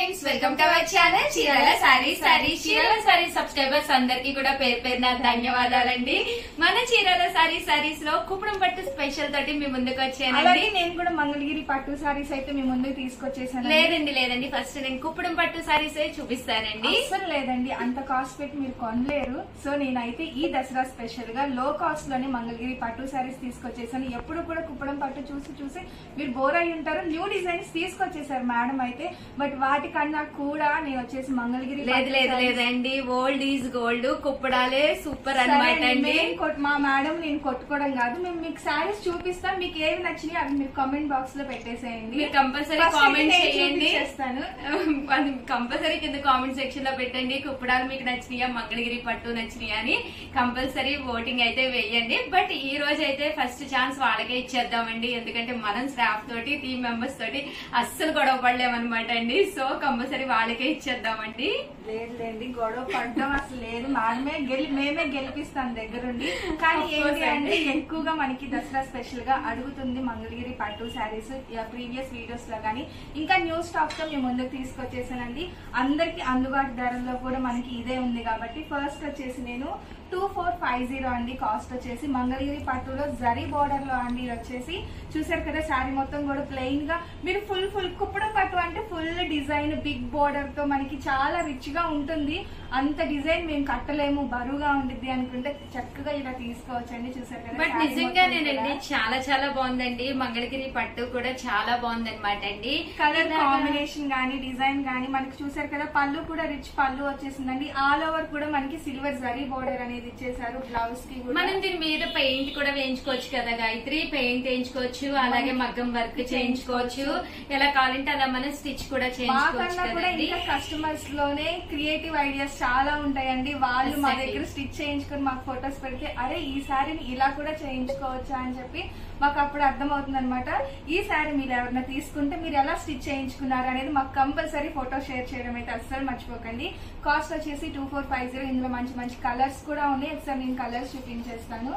Friends welcome to our channel Chirala sari sorry Chirala sari subscribers అందరికీ కూడా పేరు పేరున ధన్యవాదాలండి మన చీరల సారీ సారీస్ లో కుప్పడం పట్టు స్పెషల్ తోటి మీ ముందుకు వచ్చానండి అలాగే నేను కూడా మంగళగిరి పట్టు సారీస్ అయితే మీ ముందుకు తీసుకొచ్చేసాను లేదండి లేదండి ఫస్ట్ నేను కుప్పడం పట్టు సారీస్ చూపిస్తానండి అసలు లేదండి అంత కాస్ట్ పెట్టి మీరు కొనలేరు సో నేనైతే ఈ దసరా స్పెషల్ గా లో కాస్ట్ లోనే మంగళగిరి పట్టు సారీస్ తీసుకొచ్చేసాను ఎప్పుడు కూడా కుప్పడం పట్టు చూసి చూసి మీరు బోర్ అయి ఉంటారు న్యూ డిజైన్స్ తీసుకొచ్చేసారు మేడం అయితే బట్ వాటికన్నా కూడా నేను వచ్చేసి మంగళగిరి లేదు పట్టు లేదు sarees- లేదండి ఓల్డ్ ఈజ్ గోల్డ్ కుప్పడాలే సూపర్ సరే అన్నమాట అండి, అండి మేము కొట్- మా మేడం నేను కొట్టుకోవడం కాదు మేము మీకు శారీస్ చూపిస్తాం మీకు ఏవి నచ్చినాయి అవి మీరు కామెంట్ బాక్స్ లో పెట్టేసేయండి మీరు కంపల్సరీ First కామెంట్ అయితే నేను చేయండి చూపించేస్తాను. అది కంపల్సరీ కింద కామెంట్ సెక్షన్ లో పెట్టండి కుప్పడాలు మీకు నచ్చినాయా మంగళగిరి పట్టు నచ్చినాయా అని కంపల్సరీ ఓటింగ్ అయితే వేయండి బట్ ఈ రోజు అయితే ఫస్ట్ ఛాన్స్ వాళ్ళకే ఇచ్చేద్దామండి ఎందుకంటే మనం స్టాఫ్ తోటి టీమ్ మెంబర్స్ తోటి అస్సలు గొడవ పడలేమన్నమాట అండి సో కంపల్సరీ వాళ్ళకే ఇచ్చేద్దామండి లేదు లేండి గొడవ పడడం అసలు లేదు మనమే గెలి మేమే గెలిపిస్తాం దగ్గరుండి కానీ Of course ఏంటి అంటే అండి. ఎక్కువగా మనకి దసరా స్పెషల్ గా అడుగుతుంది మంగళగిరి పట్టు శారీస్ ప్రీవియస్ వీడియోస్ లో కానీ ఇంకా న్యూ స్టాక్ తో మేము ముందుకు తీసుకొచ్చేసానండి అందరికి అందుబాటు ధరల్లో కూడా మనకి ఇదే ఉంది కాబట్టి ఫస్ట్ వచ్చేసి నేను టూ ఫోర్ ఫైవ్ జీరో అండి కాస్ట్ వచ్చేసి మంగళగిరి పట్టులో జరీ బోర్డర్ లో అండి ఇది వచ్చేసి చూసారు కదా శారీ మొత్తం కూడా ప్లెయిన్ గా మీరు ఫుల్ ఫుల్ కుప్పడం పట్టు అంటే ఫుల్ డిజైన్ బిగ్ బోర్డర్ తో మనకి చాలా రిచ్ గా ఉంటుంది అంత డిజైన్ మేము కట్టలేము బరువుగా ఉండిద్ది అనుకుంటే చక్కగా ఇలా తీసుకోవచ్చండి చూసారు కదా బట్ శారీ నిజంగానేనండి మొత్తం కూడా. చాలా చాలా బాగుందండి మంగళగిరి పట్టు కూడా చాలా బాగుంది అనమాట అండి కలర్ ఇలాగా- కాంబినేషన్ గానీ డిజైన్ గానీ మనకి చూసారు కదా పళ్ళు కూడా రిచ్ పళ్ళు వచ్చేసిందండి ఆల్ ఓవర్ కూడా మనకి సిల్వర్ జరీ బోర్డర్ అనేది ఇచ్చేసారు బ్లౌజ్ కి కూడా మనం దీని మీద పెయింట్ కూడా వేయించుకోవచ్చు కదా గాయత్రి పెయింట్ వేయించుకోవచ్చు అలాగే మగ్గం వర్క్ చేయించుకోవచ్చు ఎలా కావాలంటే అలా మనం స్టిచ్ కూడా చేయించుకోవచ్చు మాకన్నా కూడా కదండి ఇంకా కస్టమర్స్ లోనే క్రియేటివ్ ఐడియాస్ చాలా ఉంటాయండి వాళ్ళు మా Exactly. దగ్గర స్టిచ్ చేయించుకొని మాకు ఫొటోస్ పెడితే అరే ఈ శారీని ఇలా కూడా చేయించుకోవచ్చా అని చెప్పి మాకు అప్పుడు అర్థమవుతుంది అనమాట ఈ శారీ మీరు ఎవరైనా తీసుకుంటే మీరు ఎలా స్టిచ్ చేయించుకున్నారు అనేది మాకు కంపల్సరీ ఫోటో షేర్ చేయడం అయితే అస్సలు మర్చిపోకండి కాస్ట్ వచ్చేసి టూ ఫోర్ ఫైవ్ జీరో ఇందులో మంచి మంచి కలర్స్ కూడా ఉన్నాయి ఒకసారి నేను కలర్స్ చూపించేస్తాను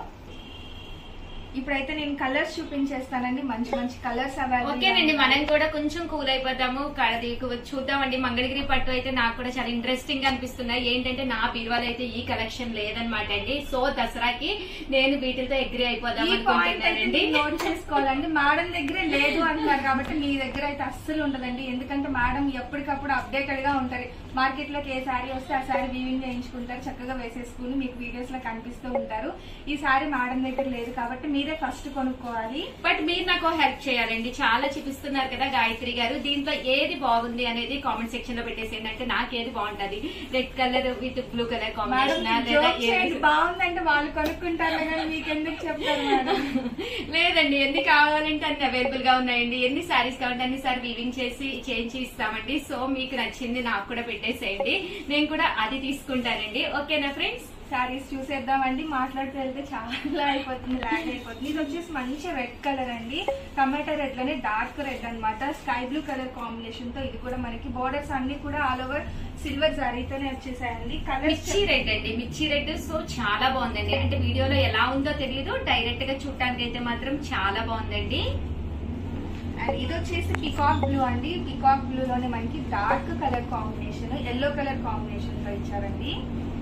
ఇప్పుడైతే నేను కలర్స్ చూపించేస్తానండి మంచి మంచి కలర్స్ ఓకేనండి మనం కూడా కొంచెం కూల్ అయిపోతాము కడది చూద్దామండి మంగళగిరి పట్టు అయితే నాకు కూడా చాలా ఇంట్రెస్టింగ్ గా అనిపిస్తున్నాయి ఏంటంటే నా బీరువాలో అయితే ఈ కలెక్షన్ లేదనమాట అండి సో దసరాకి నేను వీటితో అగ్రి అయిపోదాం ఈ పాయింట్ అయితే అనుకుంటున్నానండి మీరు నోట్ చేసుకోవాలండి మేడం దగ్గర లేదు అంటున్నారు కాబట్టి మీ దగ్గర అయితే అస్సలు ఉండదండి ఎందుకంటే మేడం ఎప్పటికప్పుడు అప్డేటెడ్ గా ఉంటారు మార్కెట్ లోకి ఏ శారీ వస్తే ఆ శారీ వీవింగ్ చేయించుకుంటారు చక్కగా వేసేసుకుని మీకు వీడియోస్ లో కనిపిస్తూ ఉంటారు ఈ శారీ మేడం దగ్గర లేదు కాబట్టి మీరే ఫస్ట్ కొనుక్కోవాలి బట్ మీరు నాకు హెల్ప్ చేయాలండి చాలా చూపిస్తున్నారు కదా గాయత్రి గారు దీంట్లో ఏది బాగుంది అనేది కామెంట్ సెక్షన్ లో పెట్టేసేయండి అంటే నాకు ఏది బాగుంటది red colour with blue colour madam combination లేదా జోక్ చేయండి ఏది- బాగుందంటే వాళ్ళు కొనుక్కుంటారు కానీ మీకు ఎందుకు చెప్తారు మేడం లేదండి ఎన్ని కావాలంటే అన్ని అవైలబుల్ గా ఉన్నాయండి ఎన్ని సారీస్ కావాలంటే అన్ని సారీ వీవింగ్ చేసి చేయించి ఇస్తామండి సో మీకు నచ్చింది నాకు కూడా పెట్టేసేయండి నేను కూడా అది తీసుకుంటానండి ఓకేనా ఫ్రెండ్స్ శారీస్ చూసేద్దామండి మాట్లాడుతూ వెళ్తే చాలా అయిపోతుంది ల్యాగ్ అయిపోతుంది ఇది వచ్చేసి మంచి రెడ్ కలర్ అండి టమాటా రెడ్ లోనే డార్క్ రెడ్ అన్నమాట స్కై బ్లూ కలర్ కాంబినేషన్ తో ఇది కూడా మనకి బోర్డర్స్ అన్ని కూడా ఆల్ ఓవర్ సిల్వర్ జరీతోనే వచ్చేసాయండి కలర్స్ మిర్చి రెడ్ అండి మిర్చి రెడ్ సో చాలా బాగుందండి అంటే వీడియోలో ఎలా ఉందో తెలియదు డైరెక్ట్ గా చూడటానికి అయితే మాత్రం చాలా బాగుందండి అండ్ ఇది వచ్చేసి పికాక్ బ్లూ అండి పికాక్ బ్లూ లోనే మనకి dark colour combination yellow colour combination తో ఇచ్చారండి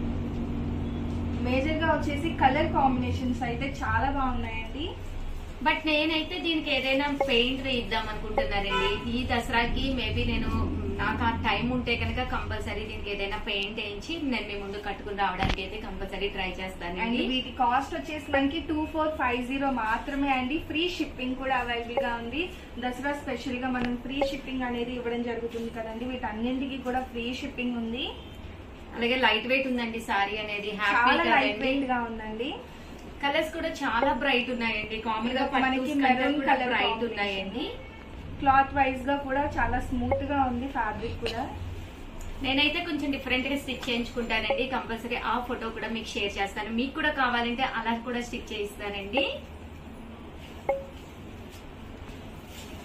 మేజర్ గా వచ్చేసి కలర్ కాంబినేషన్స్ అయితే చాలా బాగున్నాయండి బట్ నేనైతే దీనికి ఏదైనా పెయింట్ వేయిద్దాం అనుకుంటున్నానండి ఈ దసరాకి మేబీ నేను నాకు ఆ టైం ఉంటే కనుక కంపల్సరీ దీనికి ఏదైనా పెయింట్ వేయించి నేను మీ ముందు కట్టుకుని రావడానికి అయితే కంపల్సరీ ట్రై అండ్ చేస్తానండి వీటి కాస్ట్ వచ్చేసి మనకి టూ ఫోర్ ఫైవ్ జీరో మాత్రమే అండి ఫ్రీ షిప్పింగ్ కూడా అవైలబుల్ గా ఉంది దసరా స్పెషల్ గా మనం ఫ్రీ షిప్పింగ్ అనేది ఇవ్వడం జరుగుతుంది కదండి వీటన్నింటికి కూడా ఫ్రీ షిప్పింగ్ ఉంది అలాగే లైట్ వెయిట్ ఉందండి సారీ అనేది హ్యాపీ చాలా లైట్ కదండి వెయిట్ గా ఉందండి కలర్స్ కూడా చాలా బ్రైట్ ఉన్నాయండి కామన్ గా మనకి మనకి maroon colour బ్రైట్ combination. ఉన్నాయండి క్లాత్ వైజ్ గా కూడా చాలా స్మూత్ గా ఉంది ఫ్యాబ్రిక్ కూడా నేనైతే కొంచెం డిఫరెంట్ గా స్టిచ్ చేయించుకుంటానండి కంపల్సరీ ఆ ఫోటో కూడా మీకు షేర్ చేస్తాను మీకు కూడా కావాలంటే అలా కూడా స్టిచ్ చేయిస్తానండి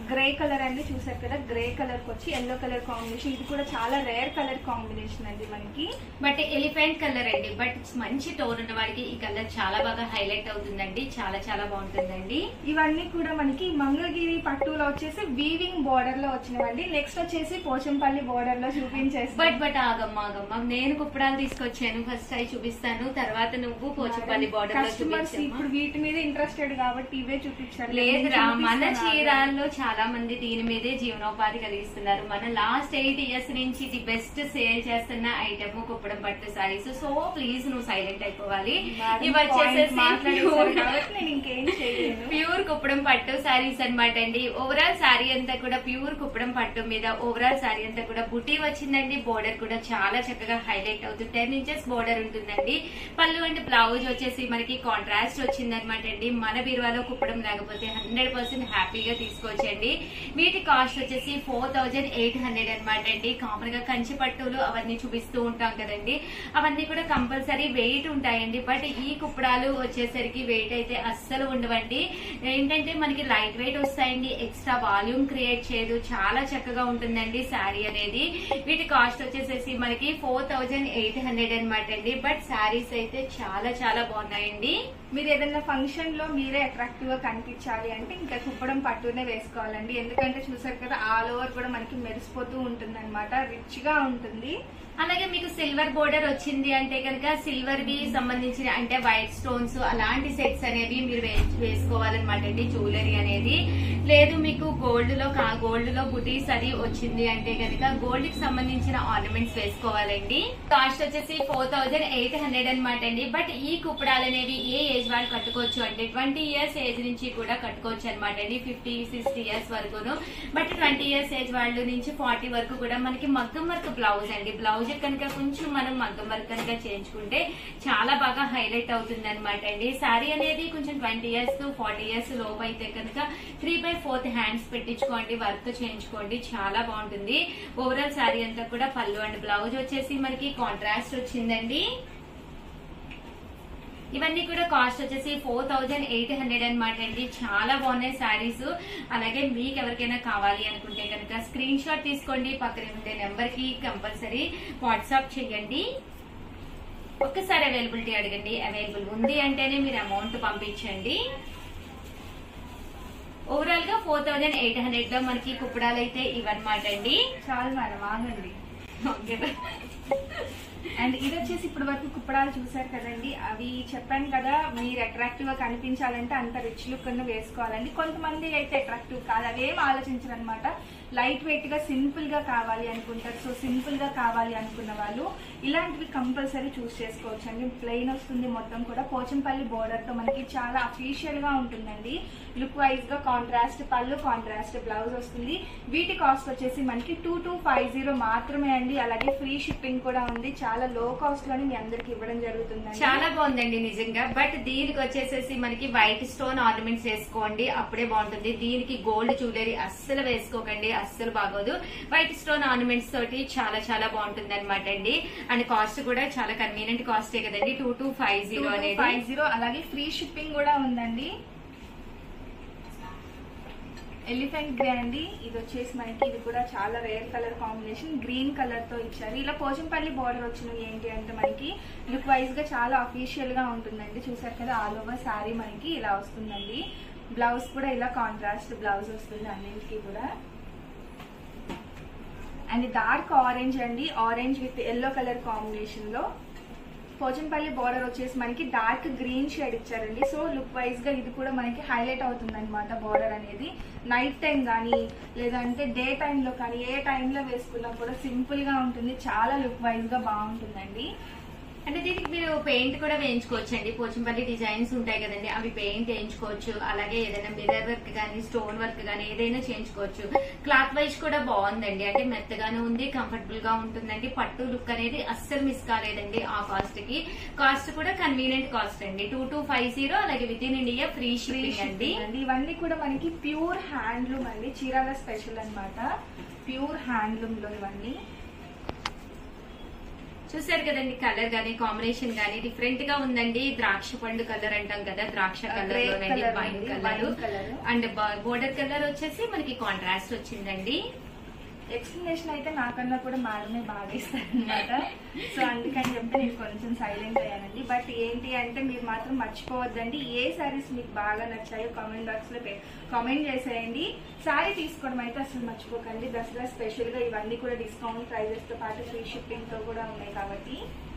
గ్రే కలర్ అండి చూసారు కదా గ్రే కలర్ కి వచ్చి ఎల్లో కలర్ కాంబినేషన్ ఇది కూడా చాలా రేర్ కలర్ కాంబినేషన్ అండి మనకి బట్ ఎలిఫెంట్ కలర్ అండి బట్ మంచి టోన్ ఉన్న వాడికి ఈ కలర్ చాలా బాగా హైలైట్ అవుతుందండి చాలా చాలా బాగుంటుందండి ఇవన్నీ కూడా మనకి మంగళగిరి పట్టులో వచ్చేసి వీవింగ్ బోర్డర్ లో వచ్చినవండి నెక్స్ట్ వచ్చేసి పోచంపల్లి బోర్డర్ లో చూపించేసి బట్ బట్ ఆగమ్మ ఆగమ్మ నేను కుప్పడాలు తీసుకొచ్చాను ఫస్ట్ అవి చూపిస్తాను తర్వాత నువ్వు పోచంపల్లి బార్డర్ లో కస్టమర్స్ చూపించమ్మా ఇప్పుడు వీటి మీద ఇంట్రెస్టెడ్ కాబట్టి ఇవే చూపించారు లేదురా నేను మన చూపిస్తాను. చీరాల్లో చాలా మంది దీని మీదే జీవనోపాధి కలిగిస్తున్నారు మన లాస్ట్ ఎయిట్ ఇయర్స్ నుంచి ది బెస్ట్ సేల్ చేస్తున్న ఐటమ్ కుప్పడం పట్టు సారీస్ సో ప్లీజ్ నువ్వు సైలెంట్ అయిపోవాలి మేడం ఇవి point వచ్చేసేసి మాట్లాడేశారు pure- కాబట్టి నేను ఇంకేం చేయలేను ప్యూర్ కుప్పడం పట్టు సారీస్ అన్నమాట అండి ఓవరాల్ సారీ అంతా కూడా ప్యూర్ కుప్పడం పట్టు మీద ఓవరాల్ సారీ అంతా కూడా బుటీ వచ్చిందండి బోర్డర్ కూడా చాలా చక్కగా హైలైట్ అవుతుంది టెన్ ఇంచెస్ బోర్డర్ ఉంటుందండి పళ్ళు అంటే బ్లౌజ్ వచ్చేసి మనకి కాంట్రాస్ట్ వచ్చింది అనమాట అండి మన బీరువాలో కుప్పడం లేకపోతే హండ్రెడ్ పర్సెంట్ హ్యాపీగా తీసుకోవచ్చండి వీటి కాస్ట్ వచ్చేసి ఫోర్ థౌజండ్ ఎయిట్ హండ్రెడ్ అనమాట అండి కామన్ గా కంచి పట్టులు అవన్నీ చూపిస్తూ ఉంటాం కదండి అవన్నీ కూడా కంపల్సరీ వెయిట్ ఉంటాయండి బట్ ఈ కుప్పడాలు వచ్చేసరికి వెయిట్ అయితే అస్సలు ఉండవండి ఏంటంటే మనకి లైట్ వెయిట్ వస్తాయండి ఎక్స్ట్రా వాల్యూమ్ క్రియేట్ చేయదు చాలా చక్కగా ఉంటుందండి శారీ అనేది వీటి కాస్ట్ వచ్చేసేసి మనకి ఫోర్ థౌజండ్ ఎయిట్ హండ్రెడ్ అనమాట అండి బట్ శారీస్ అయితే చాలా చాలా బాగున్నాయండి మీరు ఏదైనా ఫంక్షన్ లో మీరే అట్రాక్టివ్ గా కనిపించాలి అంటే ఇంకా కుప్పడం పట్టునే వేసుకోవాలండి ఎందుకంటే చూసారు కదా ఆల్ ఓవర్ కూడా మనకి మెరిసిపోతూ ఉంటుంది అనమాట రిచ్ గా ఉంటుంది అలాగే మీకు సిల్వర్ బోర్డర్ వచ్చింది అంటే కనుక సిల్వర్ వి సంబంధించిన అంటే వైట్ స్టోన్స్ అలాంటి సెట్స్ అనేవి మీరు వే- వేసుకోవాలన్నమాట అండి జ్యువెలరీ అనేది లేదు మీకు గోల్డ్ లో గోల్డ్ లో బుటీస్ అది వచ్చింది అంటే కనుక గోల్డ్ కి సంబంధించిన ఆర్నమెంట్స్ వేసుకోవాలండి కాస్ట్ వచ్చేసి ఫోర్ థౌజండ్ ఎయిట్ హండ్రెడ్ అనమాట అండి బట్ ఈ కుప్పడాలు అనేవి ఏ ఏజ్ వాళ్ళు కట్టుకోవచ్చు అంటే ట్వంటీ ఇయర్స్ ఏజ్ నుంచి కూడా కట్టుకోవచ్చు అనమాట అండి ఫిఫ్టీ సిక్స్టీ ఇయర్స్ వరకును బట్ ట్వంటీ ఇయర్స్ ఏజ్ వాళ్ళు నుంచి ఫార్టీ వరకు కూడా మనకి మగ్గం వర్క్ బ్లౌజ్ అండి బ్లౌజ్ కనుక కొంచెం మనం మగ్గం వర్క్ కనుక చేయించుకుంటే చాలా బాగా హైలైట్ అవుతుంది అనమాట అండి శారీ అనేది కొంచెం ట్వంటీ ఇయర్స్ ఫార్టీ ఇయర్స్ లోపు అయితే కనుక త్రీ బై ఫోర్త్ హ్యాండ్స్ పెట్టించుకోండి వర్క్ చేయించుకోండి చాలా బాగుంటుంది ఓవరాల్ శారీ అంతా కూడా పళ్ళు అండ్ బ్లౌజ్ వచ్చేసి మనకి కాంట్రాస్ట్ వచ్చిందండి ఇవన్నీ కూడా కాస్ట్ వచ్చేసి ఫోర్ థౌజండ్ ఎయిట్ హండ్రెడ్ అనమాట అండి చాలా బాగున్నాయి శారీస్ అలాగే మీకు ఎవరికైనా కావాలి అనుకుంటే కనుక స్క్రీన్ షాట్ తీసుకోండి పక్కన ఉండే నెంబర్ కి కంపల్సరీ వాట్సాప్ చేయండి ఒక్కసారి అవైలబిలిటీ అడగండి అవైలబుల్ ఉంది అంటేనే మీరు అమౌంట్ పంపించండి ఓవరాల్ గా ఫోర్ థౌజండ్ ఎయిట్ హండ్రెడ్ లో మనకి కుప్పడాలు అయితే ఇవన్నమాట అండి చాలు మేడం ఆగండి ఓకేనా అండ్ ఇది వచ్చేసి ఇప్పుడు వరకు కుప్పడాలు చూసారు కదండి అవి చెప్పాను కదా మీరు అట్రాక్టివ్ గా కనిపించాలంటే అంత రిచ్ లుక్ అన్న వేసుకోవాలండి కొంతమంది అయితే అట్రాక్టివ్ కాదు అవేం ఆలోచించరు అనమాట లైట్ వెయిట్ గా సింపుల్ గా కావాలి అనుకుంటారు సో సింపుల్ గా కావాలి అనుకున్న వాళ్ళు ఇలాంటివి కంపల్సరీ చూస్ చేసుకోవచ్చు అండి ప్లెయిన్ వస్తుంది మొత్తం కూడా పోచంపల్లి బోర్డర్ తో మనకి చాలా అఫీషియల్ గా ఉంటుందండి లుక్ వైజ్ గా కాంట్రాస్ట్ పళ్ళు కాంట్రాస్ట్ బ్లౌజ్ వస్తుంది వీటి కాస్ట్ వచ్చేసి మనకి టూ టూ ఫైవ్ జీరో మాత్రమే అండి అలాగే ఫ్రీ షిప్పింగ్ కూడా ఉంది చాలా లో కాస్ట్ లోని మీ అందరికి ఇవ్వడం జరుగుతుందండి చాలా బాగుందండి నిజంగా బట్ దీనికి వచ్చేసేసి మనకి వైట్ స్టోన్ ఆర్నమెంట్స్ వేసుకోండి అప్పుడే బాగుంటుంది దీనికి గోల్డ్ జ్యువెలరీ అస్సలు వేసుకోకండి అస్సలు బాగోదు వైట్ స్టోన్ ఆర్నమెంట్స్ తోటి చాలా చాలా బాగుంటుంది అనమాట అండి అండ్ కాస్ట్ కూడా చాలా కన్వీనియంట్ కాస్టే కదండి టూ టూ ఫైవ్ జీరో అనేది ఫైవ్ జీరో అలాగే ఫ్రీ షిప్పింగ్ కూడా ఉందండి ఎలిఫెంట్ గ్రే అండి ఇది వచ్చేసి మనకి ఇది కూడా చాలా rare colour combination green colour తో ఇచ్చారు ఇలా పోచంపల్లి బార్డర్ వచ్చినవి ఏంటి అంటే మనకి లుక్ వైజ్ గా చాలా అఫీషియల్ గా ఉంటుందండి చూసారు కదా ఆల్ ఓవర్ శారీ మనకి ఇలా వస్తుందండి బ్లౌజ్ కూడా ఇలా కాంట్రాస్ట్ బ్లౌజ్ వస్తుంది అన్నింటికి కూడా అండ్ డార్క్ ఆరెంజ్ అండి orange with yellow colour combination లో పోచంపల్లి బార్డర్ వచ్చేసి మనకి డార్క్ గ్రీన్ షేడ్ ఇచ్చారండి సో లుక్ వైజ్ గా ఇది కూడా మనకి హైలైట్ అవుతుంది అనమాట బార్డర్ అనేది నైట్ టైం కానీ లేదంటే డే టైంలో కానీ ఏ టైంలో వేసుకున్నా కూడా సింపుల్ గా ఉంటుంది చాలా లుక్ వైజ్ గా బాగుంటుందండి అంటే దీనికి మీరు పెయింట్ కూడా వేయించుకోవచ్చు అండి పోచంపల్లి డిజైన్స్ ఉంటాయి కదండి అవి పెయింట్ వేయించుకోవచ్చు అలాగే ఏదైనా మిర్రర్ వర్క్ కానీ స్టోన్ వర్క్ కానీ ఏదైనా చేయించుకోవచ్చు క్లాత్ వైజ్ కూడా బాగుందండి అంటే మెత్తగానే ఉంది కంఫర్టబుల్ గా ఉంటుందండి పట్టు లుక్ అనేది అస్సలు మిస్ కాలేదండి ఆ కాస్ట్ కి కాస్ట్ కూడా కన్వీనియంట్ కాస్ట్ అండి టూ టూ ఫైవ్ జీరో అలాగే within India free free shipping అండి అండి ఇవన్నీ కూడా మనకి ప్యూర్ హ్యాండ్లూమ్ అండి చీరాల స్పెషల్ అన్నమాట ప్యూర్ హ్యాండ్లూమ్ లో ఇవన్నీ చూసారు కదండి కలర్ గానీ కాంబినేషన్ గానీ డిఫరెంట్ గా ఉందండి ద్రాక్ష పండు కలర్ అంటాం కదా ద్రాక్ష కలర్ Grape లోనండి colour వైన్ ఉంది, colour wine colour. And border colour వచ్చేసి మనకి కాంట్రాస్ట్ వచ్చిందండి ఎక్స్ప్లెనేషన్ అయితే నాకన్నా కూడా మేడమే బాగా ఇస్తారు అనమాట సో అందుకని చెప్పి నేను కొంచెం సైలెంట్ అయ్యానండి బట్ ఏంటి అంటే మీరు మాత్రం మర్చిపోవద్దండి ఏ సారీస్ మీకు బాగా నచ్చాయో కామెంట్ బాక్స్ లో కామెంట్ చేసేయండి సారీ తీసుకోవడం అయితే అసలు మర్చిపోకండి దసరా స్పెషల్ గా ఇవన్నీ కూడా డిస్కౌంట్ ప్రైజెస్ తో పాటు ఫ్రీ షిప్పింగ్ తో కూడా ఉన్నాయి కాబట్టి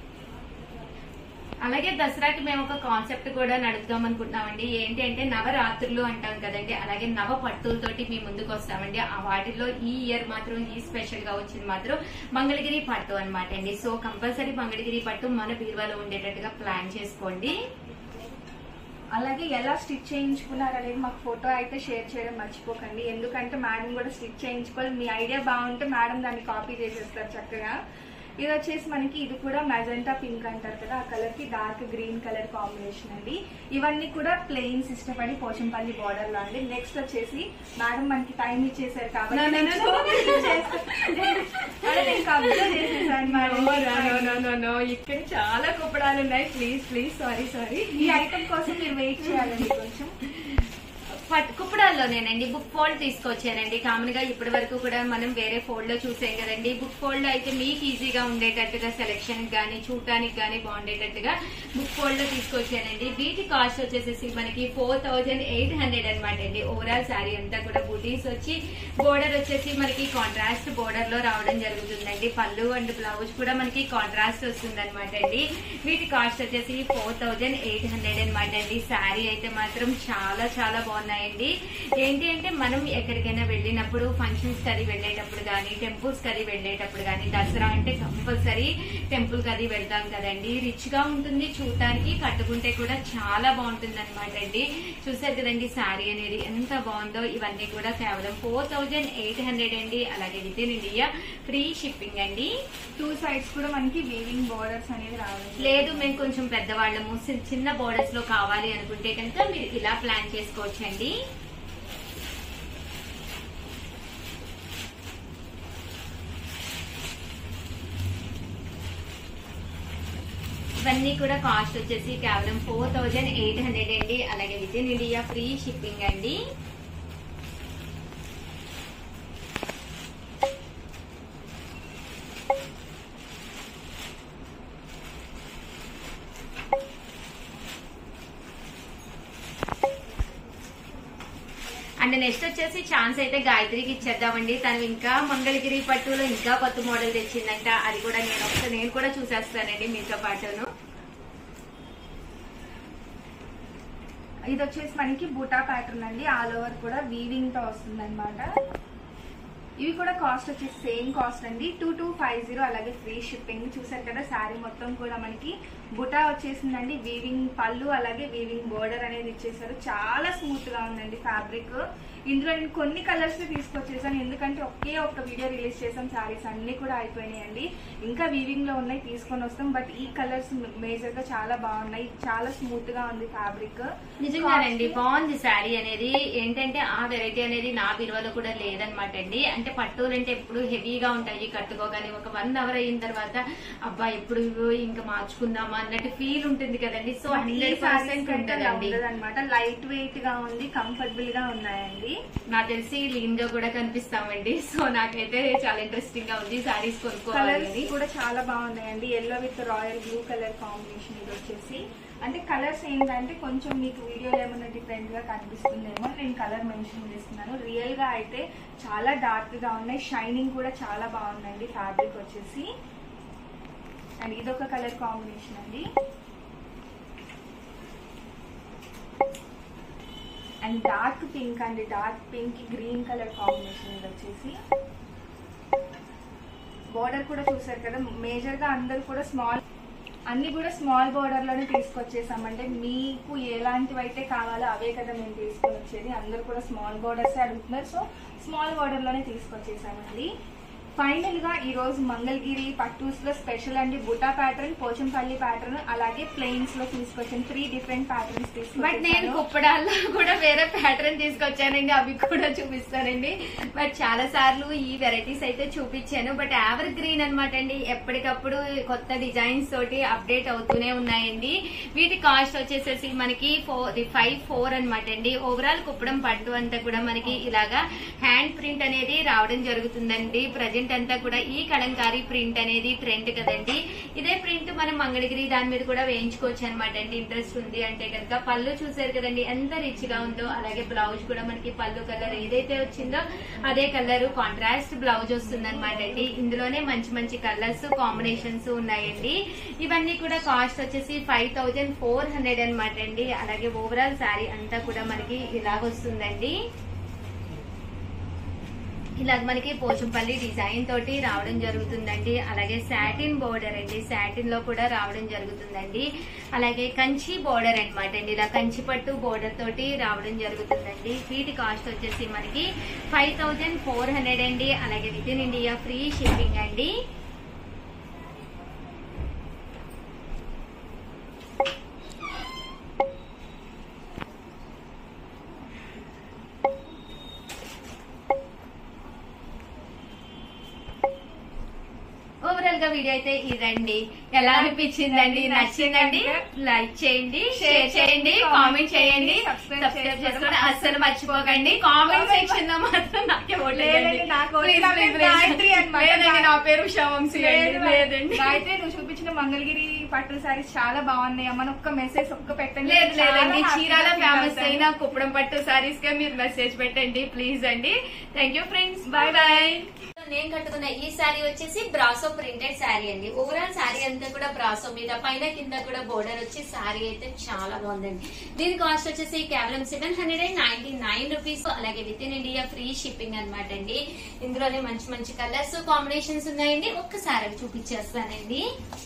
అలాగే దసరాకి మేము ఒక కాన్సెప్ట్ కూడా నడుపుదాం అనుకుంటున్నామండి ఏంటి అంటే నవరాత్రులు అంటాం కదండి అలాగే నవ పట్టులతోటి మీ ముందుకు వస్తామండి ఆ వాటిల్లో ఈ ఇయర్ మాత్రం ఈ స్పెషల్ గా వచ్చింది మాత్రం మంగళగిరి పట్టు అనమాట అండి సో కంపల్సరీ మంగళగిరి పట్టు మన బీరువాలో ఉండేటట్టుగా ప్లాన్ చేసుకోండి అలాగే ఎలా స్టిచ్ చేయించుకున్నారు అనేది మాకు ఫోటో అయితే షేర్ చేయడం మర్చిపోకండి ఎందుకంటే మేడం కూడా స్టిచ్ చేయించుకోవాలి మీ ఐడియా బాగుంటే మేడం దాన్ని కాపీ చేసేస్తారు చక్కగా ఇది వచ్చేసి మనకి ఇది కూడా మెజెంటా పింక్ అంటారు కదా ఆ కలర్ కి డార్క్ గ్రీన్ కలర్ కాంబినేషన్ అండి ఇవన్నీ కూడా ప్లెయిన్స్ ఇష్టపడి పోచంపల్లి బార్డర్ లో అండి నెక్స్ట్ వచ్చేసి మేడం మనకి టైం ఇచ్చేసారు No, no, కాబట్టి no, no. అదే నేను కబ్జా చేసేసాను మేడం ఇక్కడ చాలా కుప్పడాలు ఉన్నాయి ప్లీజ్ ప్లీజ్ సారీ సారీ ఈ ఐటమ్ కోసం మీరు వెయిట్ చేయాలండి కొంచెం పట్ కుప్పడాల్లోనేనండి బుక్ ఫోల్డ్ తీసుకొచ్చానండి కామన్ గా ఇప్పటి వరకు కూడా మనం వేరే ఫోల్డ్ లో చూసాం కదండి బుక్ ఫోల్డ్ లో అయితే మీకు ఈజీగా ఉండేటట్టుగా సెలెక్షన్ గానీ చూడటానికి గానీ బాగుండేటట్టుగా బుక్ ఫోల్డ్ లో తీసుకొచ్చానండి వీటి కాస్ట్ వచ్చేసి మనకి ఫోర్ థౌజండ్ ఎయిట్ హండ్రెడ్ అనమాట అండి ఓవరాల్ శారీ అంతా కూడా బుటీస్ వచ్చి బోర్డర్ వచ్చేసి మనకి కాంట్రాస్ట్ బోర్డర్ లో రావడం జరుగుతుందండి పళ్ళు అండ్ బ్లౌజ్ కూడా మనకి కాంట్రాస్ట్ వస్తుంది అనమాట అండి వీటి కాస్ట్ వచ్చేసి ఫోర్ థౌజండ్ ఎయిట్ హండ్రెడ్ అనమాట అండి శారీ అయితే మాత్రం చాలా చాలా బాగున్నాయండి ఏంటి అంటే మనం ఎక్కడికైనా వెళ్ళినప్పుడు ఫంక్షన్స్ కది వెళ్ళేటప్పుడు కానీ టెంపుల్స్ కది వెళ్ళేటప్పుడు కానీ దసరా అంటే కంపల్సరీ టెంపుల్ కది వెళ్తాం కదండి రిచ్ గా ఉంటుంది చూడటానికి కట్టుకుంటే కూడా చాలా బాగుంటుంది అనమాట అండి చూసారు కదండి శారీ అనేది ఎంత బాగుందో ఇవన్నీ కూడా కేవలం ఫోర్ థౌజండ్ ఎయిట్ హండ్రెడ్ అండి అలాగే within India free shipping అండి టూ సైడ్స్ కూడా మనకి వీవింగ్ బోర్డర్స్ అనేది రావాలి లేదు మేము కొంచెం పెద్దవాళ్ళము చి- చిన్న బోర్డర్స్ లో కావాలి అనుకుంటే కనుక మీరు ఇలా ప్లాన్ చేసుకోవచ్చండి ఇవన్నీ కూడా కాస్ట్ వచ్చేసి కేవలం ఫోర్ థౌజండ్ ఎయిట్ హండ్రెడ్ అండి అలాగే within India free shipping అండి అండ్ నెక్స్ట్ వచ్చేసి ఛాన్స్ అయితే గాయత్రికి ఇచ్చేద్దామండి తను ఇంకా మంగళగిరి పట్టులో ఇంకా కొత్త మోడల్ తెచ్చిందంట అది కూడా నేను ఒకసారి నేను కూడా చూసేస్తానండి మీతో పాటును ఇది వచ్చేసి మనకి బూటా ప్యాటర్న్ అండి ఆల్ ఓవర్ కూడా వీవింగ్ తో వస్తుంది ఇవి కూడా కాస్ట్ వచ్చేసి సేమ్ కాస్ట్ అండి టూ టూ ఫైవ్ జీరో అలాగే ఫ్రీ షిప్పింగ్ చూసారు కదా శారీ మొత్తం కూడా మనకి బుటా వచ్చేసిందండి వీవింగ్ పళ్ళు అలాగే వీవింగ్ బోర్డర్ అనేది ఇచ్చేసారు చాలా స్మూత్ గా ఉందండి ఫ్యాబ్రిక్ ఇందులో నేను కొన్ని కలర్స్ తీసుకొచ్చేసాను ఎందుకంటే ఒకే ఒక్క వీడియో రిలీజ్ చేసాం శారీస్ అన్ని కూడా అయిపోయినాయండి ఇంకా వీవింగ్ లో ఉన్నాయి తీసుకొని వస్తాం బట్ ఈ కలర్స్ మేజర్ గా చాలా బాగున్నాయి చాలా స్మూత్ గా ఉంది ఫ్యాబ్రిక్ నిజంగానండి బాగుంది శారీ అనేది ఏంటంటే ఆ వెరైటీ అనేది నా బీరువాలో కూడా లేదనమాట అండి అంటే పట్టులు అంటే ఎప్పుడు హెవీగా ఉంటాయి కట్టుకోగానే ఒక వన్ అవర్ అయిన తర్వాత అబ్బా ఎప్పుడు ఇంకా మార్చుకుందామా అన్నట్టు ఫీల్ ఉంటుంది కదండి సో హండ్రెడ్ పర్సెంట్ ఉంటుందండి అనమాట లైట్ వెయిట్ గా ఉంది కంఫర్టబుల్ గా ఉన్నాయండి నాకు తెలిసి లీన్ గా కూడా కనిపిస్తామండి సో నాకైతే చాలా ఇంట్రెస్టింగ్ గా ఉంది శారీస్ కొనుక్కోవాలి కలర్స్ అని కూడా చాలా బాగున్నాయండి yellow with royal blue colour combination ఇది వచ్చేసి అంటే కలర్స్ ఏంటంటే కొంచెం మీకు వీడియోలో ఏమైనా డిఫరెంట్ గా కనిపిస్తుందేమో నేను కలర్ మెన్షన్ చేస్తున్నాను రియల్ గా అయితే చాలా డార్క్ గా ఉన్నాయి షైనింగ్ కూడా చాలా బాగుందండి ఫ్యాబ్రిక్ వచ్చేసి అండ్ ఇదొక కలర్ కాంబినేషన్ అండి అండ్ డార్క్ పింక్ అండి dark pink green colour combination ఇది వచ్చేసి బోర్డర్ కూడా చూసారు కదా మేజర్ గా అందరు కూడా స్మాల్ అన్ని కూడా స్మాల్ బోర్డర్ లోనే తీసుకొచ్చేసాం అంటే మీకు ఎలాంటివి అయితే కావాలో అవే కదా మేము తీసుకొని వచ్చేది అందరు కూడా స్మాల్ బోర్డర్స్ అడుగుతున్నారు సో స్మాల్ బోర్డర్ లోనే తీసుకొచ్చేసామండి ఫైనల్ గా ఈ రోజు మంగళగిరి పట్టూస్ లో స్పెషల్ అండి బుటా ప్యాటర్న్ పోచంపల్లి ప్యాటర్న్ అలాగే ప్లెయిన్స్ లో తీసుకొచ్చాను త్రీ డిఫరెంట్ ప్యాటర్న్స్ బట్ నేను తీసుకొచ్చాను కుప్పడాల్లో కూడా వేరే ప్యాటర్న్ తీసుకొచ్చానండి అవి కూడా చూపిస్తానండి బట్ చాలా సార్లు ఈ వెరైటీస్ అయితే చూపించాను బట్ ఎవర్ గ్రీన్ అనమాట అండి ఎప్పటికప్పుడు కొత్త డిజైన్స్ తోటి అప్డేట్ అవుతూనే ఉన్నాయండి వీటి కాస్ట్ వచ్చేసేసి మనకి ఫోర్ ఫైవ్ ఫోర్ అనమాట అండి ఓవరాల్ కుప్పడం పట్టు అంతా కూడా మనకి ఇలాగా హ్యాండ్ ప్రింట్ అనేది రావడం జరుగుతుందండి ప్రజెంట్ అంతా కూడా ఈ కలంకారీ ప్రింట్ అనేది ట్రెండ్ కదండి ఇదే ప్రింట్ మనం మంగళగిరి దాని మీద కూడా వేయించుకోవచ్చు అనమాట అండి ఇంట్రెస్ట్ ఉంది అంటే కనుక పళ్ళు చూసారు కదండి ఎంత రిచ్ గా ఉందో అలాగే బ్లౌజ్ కూడా మనకి పళ్ళు కలర్ ఏదైతే వచ్చిందో అదే కలర్ కాంట్రాస్ట్ బ్లౌజ్ వస్తుంది అనమాట అండి ఇందులోనే మంచి మంచి కలర్స్ కాంబినేషన్స్ ఉన్నాయండి ఇవన్నీ కూడా కాస్ట్ వచ్చేసి ఫైవ్ థౌజండ్ ఫోర్ హండ్రెడ్ అనమాట అండి అలాగే ఓవరాల్ శారీ అంతా కూడా మనకి ఇలాగ వస్తుందండి ఇలా మనకి పోచంపల్లి డిజైన్ తోటి రావడం జరుగుతుందండి అలాగే సాటిన్ బోర్డర్ అండి సాటిన్ లో కూడా రావడం జరుగుతుందండి అలాగే కంచి బోర్డర్ అన్నమాట అండి ఇలా కంచి పట్టు బోర్డర్ తోటి రావడం జరుగుతుందండి వీటి కాస్ట్ వచ్చేసి మనకి ఫైవ్ థౌజండ్ ఫోర్ హండ్రెడ్ అండి అలాగే within India free shipping అండి ఓవరాల్ గా వీడియో అయితే ఇదండి ఎలా అనిపించిందండి నచ్చిందండి లైక్ చేయండి షేర్ చేయండి కామెంట్ చేయండి Subscribe సబ్స్క్రైబ్ చేసుకోవడం చేసుకోండి అస్సలు మర్చిపోకండి కామెంట్ సెక్షన్ లో మాత్రం నాకే ఓట్లేయండి లేదండి, నాకు ఓటు Please, నా please, పేరు please. గాయత్రి అన్నమాట. లేదండి నా పేరు ఉషావంశీ అండి లేదండి అయితే నువ్వు చూపించిన మంగళగిరి పట్టు సారీస్ చాలా బాగున్నాయి అమ్మ ఒక్క మెసేజ్ ఒక్క పెట్టండి లేదు చాలా లేదండి happy చీరాల గా feel ఫేమస్ అవుతాను. అయిన కుప్పడం పట్టు సారీస్ గా మీరు మెసేజ్ పెట్టండి ప్లీజ్ అండి thank you friends bye bye నేను కట్టుకున్న ఈ శారీ వచ్చేసి బ్రాసో ప్రింటెడ్ శారీ అండి ఓవరాల్ శారీ అంతా కూడా బ్రాసో మీద పైన కింద కూడా బోర్డర్ వచ్చి శారీ అయితే చాలా బాగుందండి దీని కాస్ట్ వచ్చేసి కేవలం seven hundred and ninety nine rupees అలాగే within India free shipping అనమాట అండి ఇందులోనే మంచి మంచి కలర్స్ కాంబినేషన్స్ ఉన్నాయండి ఒక్కసారి అవి చూపించేస్తానండి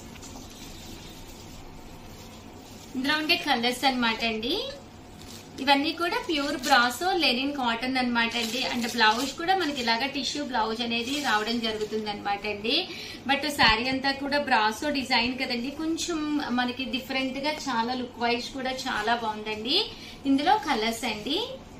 ఇందులో ఉండే కలర్స్ అన్నమాట అండి ఇవన్నీ కూడా ప్యూర్ బ్రాసో లెనిన్ కాటన్ అన్నమాట అండి అండ్ బ్లౌజ్ కూడా మనకి ఇలాగా టిష్యూ బ్లౌజ్ అనేది రావడం జరుగుతుంది అనమాట అండి బట్ శారీ అంతా కూడా బ్రాసో డిజైన్ కదండి కొంచెం మనకి డిఫరెంట్ గా చాలా లుక్ వైజ్ కూడా చాలా బాగుందండి ఇందులో కలర్స్ అండి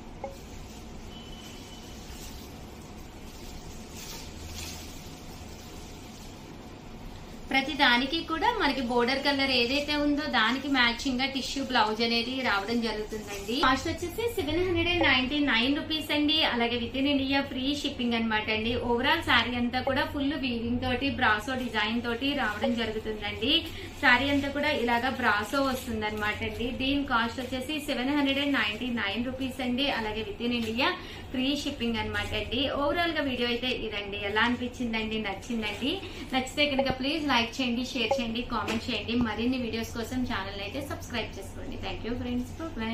ప్రతి దానికి కూడా మనకి బోర్డర్ కలర్ ఏదైతే ఉందో దానికి మ్యాచింగ్ గా టిష్యూ బ్లౌజ్ అనేది రావడం జరుగుతుందండి కాస్ట్ వచ్చేసి seven hundred and ninety nine rupees అండి అలాగే within India free shipping అనమాట అండి ఓవరాల్ శారీ అంతా కూడా ఫుల్ వీవింగ్ తోటి బ్రాసో డిజైన్ తోటి రావడం జరుగుతుందండి శారీ అంతా కూడా ఇలాగా బ్రాసో వస్తుంది అనమాట అండి దీని కాస్ట్ వచ్చేసి seven hundred and ninety nine rupees అండి అలాగే within India free shipping అనమాట అండి ఓవరాల్ గా వీడియో అయితే ఇదండి ఎలా అనిపించిందండి నచ్చిందండి నచ్చితే కనుక ప్లీజ్ లైక్ చేయండి షేర్ చేయండి కామెంట్ చేయండి మరిన్ని వీడియోస్ కోసం ఛానల్ అయితే సబ్స్క్రైబ్ చేసుకోండి థ్యాంక్ యూ ఫ్రెండ్స్